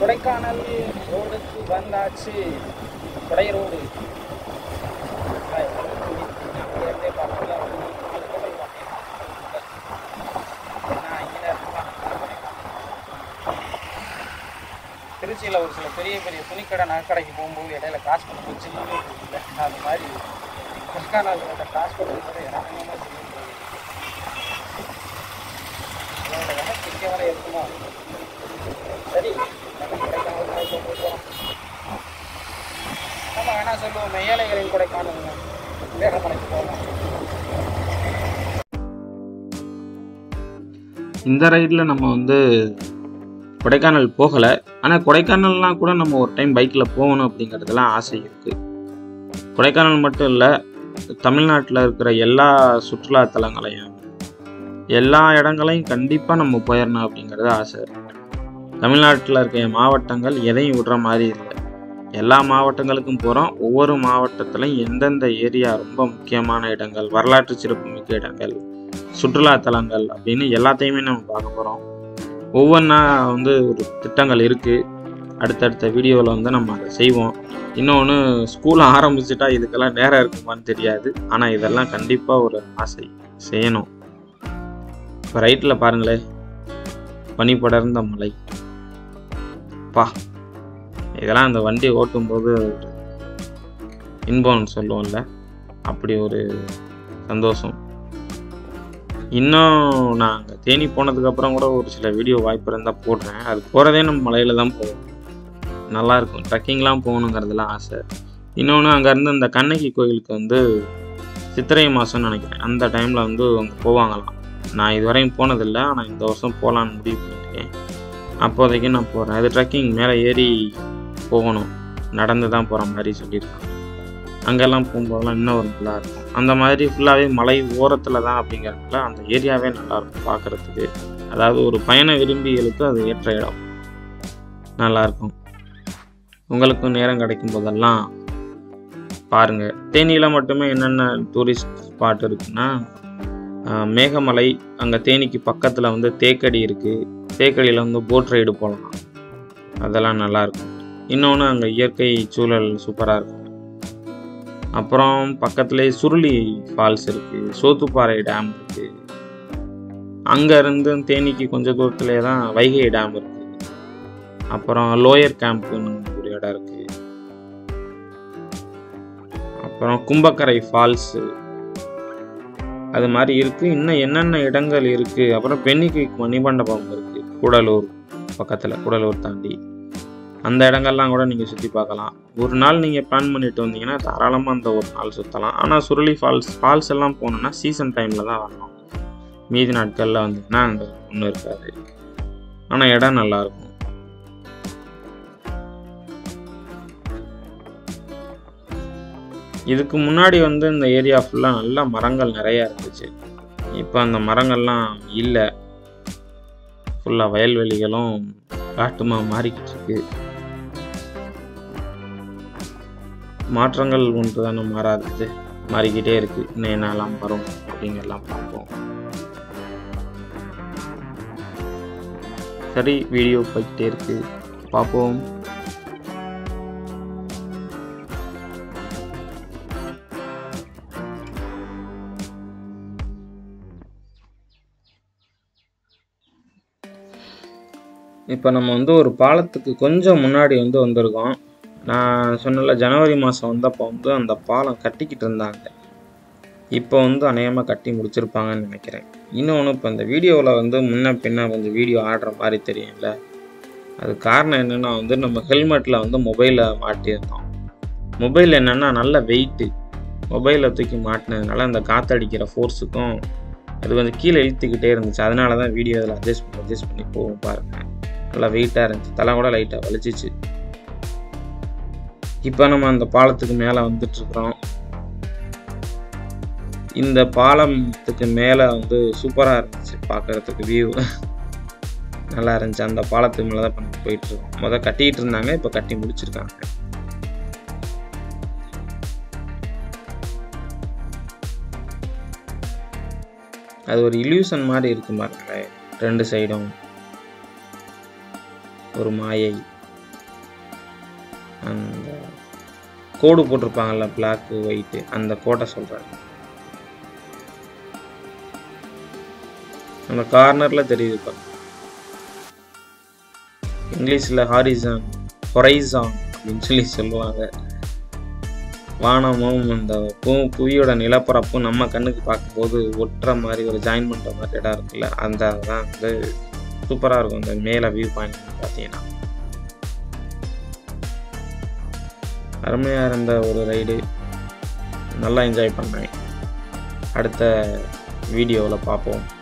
கொடைக்கானல் ரோடுக்கு வந்தாச்சு கொடை ரோடு அங்கேருந்தே பார்த்தோம்ல ஒரு நாலு ஹோட்டல் பார்த்தேன் நான் இங்கே திருச்சியில் ஒரு சில பெரிய பெரிய துணிக்கடை நகைக்கடைக்கு போகும்போது இடையில காசு கொடுத்து வச்சுன்னு இல்லை அது மாதிரி கொடைக்கானல் ரோட்டை காசு கொடுத்து இறங்கணும்னு சொல்லி இதோட விலை இங்கே வரை இருக்குமோ சரி நம்ம கொடைக்கானல் தான் இப்போ போகிறோம் நம்ம வேணா சொல்லுவோம் ஏழைகளின் கொடைக்கானல் வேகமலைக்கு போகலாம் இந்த ரைடில் நம்ம வந்து கொடைக்கானல் போகலை ஆனால் கொடைக்கானல்லாம் கூட நம்ம ஒரு டைம் பைக்கில் போகணும் அப்படிங்கிறதுலாம் ஆசை இருக்குது கொடைக்கானல் மட்டும் இல்லை தமிழ்நாட்டில் இருக்கிற எல்லா சுற்றுலா தலங்களையும் எல்லா இடங்களையும் கண்டிப்பாக நம்ம போயிடணும் அப்படிங்கிறது ஆசை தமிழ்நாட்டில் இருக்க மாவட்டங்கள் எதையும் விடுற மாதிரி இல்லை எல்லா மாவட்டங்களுக்கும் போகிறோம் ஒவ்வொரு மாவட்டத்திலையும் எந்தெந்த ஏரியா ரொம்ப முக்கியமான இடங்கள் வரலாற்று சிறப்புமிக்க இடங்கள் சுற்றுலா தலங்கள் அப்படின்னு எல்லாத்தையுமே நம்ம பார்க்க போகிறோம் ஒவ்வொன்றா வந்து ஒரு திட்டங்கள் இருக்குது அடுத்தடுத்த வீடியோவில் வந்து நம்ம அதை செய்வோம் இன்னொன்று ஸ்கூல் ஆரம்பிச்சிட்டா இதுக்கெல்லாம் நேரம் இருக்குமான்னு தெரியாது ஆனால் இதெல்லாம் கண்டிப்பாக ஒரு ஆசை செய்யணும் இப்போ ரைட்டில் பாருங்களேன் பனி படர்ந்த மலை பா இதெல்லாம் அந்த வண்டி ஓட்டும்போது ஒரு இன்பம்னு சொல்லுவோம்ல அப்படி ஒரு சந்தோஷம் இன்னும் நான் அங்கே தேனி போனதுக்கப்புறம் கூட ஒரு சில வீடியோ வாய்ப்பு இருந்தால் போடுறேன் அது போகிறதே நம்ம மலையில் தான் போவோம் நல்லாயிருக்கும் ட்ரெக்கிங்லாம் போகணுங்கிறதுலாம் ஆசை இன்னொன்று அங்கேருந்து இந்த கண்ணகி கோயிலுக்கு வந்து சித்திரை மாதம்னு நினைக்கிறேன் அந்த டைமில் வந்து அங்கே போவாங்களாம் நான் இதுவரையும் போனதில்லை ஆனால் இந்த வருஷம் போகலான்னு முடிவு பண்ணியிருக்கேன் அப்போதைக்கு நான் போகிறேன் அது ட்ரெக்கிங் மேலே ஏறி போகணும் நடந்து தான் போகிற மாதிரி சொல்லியிருக்காங்க அங்கெல்லாம் போகும்போதெல்லாம் இன்னும் ஒரு நல்லா இருக்கும் அந்த மாதிரி ஃபுல்லாகவே மலை ஓரத்தில் தான் அப்படிங்கிறதுல அந்த ஏரியாவே நல்லாயிருக்கும் பார்க்குறதுக்கு அதாவது ஒரு பயண விரும்பிகளுக்கு அது ஏற்ற இடம் நல்லாயிருக்கும் உங்களுக்கும் நேரம் கிடைக்கும் போதெல்லாம் பாருங்கள் தேனியில் மட்டுமே என்னென்ன டூரிஸ்ட் ஸ்பாட் இருக்குன்னா ஆஹ், மேகமலை அங்கே தேனிக்கு பக்கத்தில் வந்து தேக்கடி இருக்குது தேக்கடியில் வந்து போட் ரைடு போகலாம் அதெல்லாம் நல்லாயிருக்கும் இன்னொன்று அங்கே இயற்கை சூழல் சூப்பராக இருக்கும் அப்புறம் பக்கத்துலேயே சுருளி ஃபால்ஸ் இருக்குது சோத்துப்பாறை டேம் இருக்குது அங்கேருந்து தேனிக்கு கொஞ்சம் தூரத்துலேயே தான் வைகை டேம் இருக்குது அப்புறம் லோயர் கேம்ப்னு ஒரு இடம் இருக்குது அப்புறம் கும்பக்கரை ஃபால்ஸு அது மாதிரி இருக்குது இன்னும் என்னென்ன இடங்கள் இருக்குது அப்புறம் பென்னிக்கு மணிமண்டபம் இருக்குது கூடலூர் பக்கத்தில் கூடலூர் தாண்டி அந்த இடங்கள்லாம் கூட நீங்கள் சுற்றி பார்க்கலாம் ஒரு நாள் நீங்கள் பிளான் பண்ணிட்டு வந்தீங்கன்னா தாராளமாக அந்த ஒரு நாள் சுற்றலாம் ஆனால் சுருளி ஃபால்ஸ் ஃபால்ஸ் எல்லாம் போகணுன்னா சீசன் டைமில் தான் வரணும் மீதி நாட்களில் வந்தீங்கன்னா அங்கே ஒன்றும் இருக்காது ஆனால் இடம் நல்லாயிருக்கும் இதுக்கு முன்னாடி வந்து இந்த ஏரியா ஃபுல்லாக நல்ல மரங்கள் நிறையா இருந்துச்சு இப்போ அந்த மரங்கள்லாம் இல்லை ஃபுல்லாக வயல்வெளிகளும் காட்டுமா மாறிக்கிட்டு இருக்கு மாற்றங்கள் ஒன்று தானே மாறாதது மாறிக்கிட்டே இருக்கு இன்னும் என்னெல்லாம் வரும் அப்படிங்கெல்லாம் பார்ப்போம் சரி வீடியோ போய்கிட்டே இருக்கு பார்ப்போம் இப்போ நம்ம வந்து ஒரு பாலத்துக்கு கொஞ்சம் முன்னாடி வந்து வந்திருக்கோம் நான் சொன்னல ஜனவரி மாதம் வந்தப்போ வந்து அந்த பாலம் கட்டிக்கிட்டு இருந்தாங்க இப்போ வந்து அநேகமாக கட்டி முடிச்சிருப்பாங்கன்னு நினைக்கிறேன் இன்னொன்று இப்போ இந்த வீடியோவில் வந்து முன்ன பின்ன கொஞ்சம் வீடியோ ஆடுற மாதிரி தெரியும்ல அது காரணம் என்னென்னா வந்து நம்ம ஹெல்மெட்டில் வந்து மொபைலை மாட்டியிருந்தோம் மொபைல் என்னென்னா நல்ல வெயிட்டு மொபைலை தூக்கி மாட்டினதுனால அந்த காற்றடிக்கிற ஃபோர்ஸுக்கும் அது கொஞ்சம் கீழே இழுத்துக்கிட்டே இருந்துச்சு அதனால தான் வீடியோ அதில் அட்ஜஸ்ட் பண்ணி அட்ஜஸ்ட் பண்ணி போகும் பாருங்கள் நல்லா வெயிட்டாக இருந்துச்சு தலை கூட லைட்டாக வலிச்சிச்சு இப்போ நம்ம அந்த பாலத்துக்கு மேலே வந்துட்டுருக்குறோம் இந்த பாலத்துக்கு மேலே வந்து சூப்பராக இருந்துச்சு பார்க்குறதுக்கு வியூ நல்லா இருந்துச்சு அந்த பாலத்துக்கு மேலே தான் இப்போ நம்ம போயிட்டுருக்கோம் முதல் கட்டிக்கிட்டு இருந்தாங்க இப்போ கட்டி முடிச்சிருக்காங்க அது ஒரு இல்யூஷன் மாதிரி இருக்கு பாருங்களேன் ரெண்டு சைடும் ஒரு மாயை கோடு போட்டிருப்பாங்கல்ல பிளாக்கு ஒயிட்டு அந்த கோட்டை சொல்கிறாரு அந்த கார்னரில் தெரியுது பாருங்க இங்கிலீஷில் ஹாரிசான் ஹொரைசான் அப்படின்னு சொல்லி சொல்லுவாங்க வானமும் அந்த பூ புவியோட நிலப்பரப்பும் நம்ம கண்ணுக்கு பார்க்கும்போது ஒட்டுற மாதிரி ஒரு ஜாயின் பண்ணுற மாதிரி இடம் இருக்குல்ல அந்த தான் வந்து சூப்பராக இருக்கும் அந்த மேலே வியூ பாயிண்ட் பார்த்தீங்கன்னா அருமையாக இருந்த ஒரு ரைடு நல்லா என்ஜாய் பண்ணேன் அடுத்த வீடியோவில் பார்ப்போம்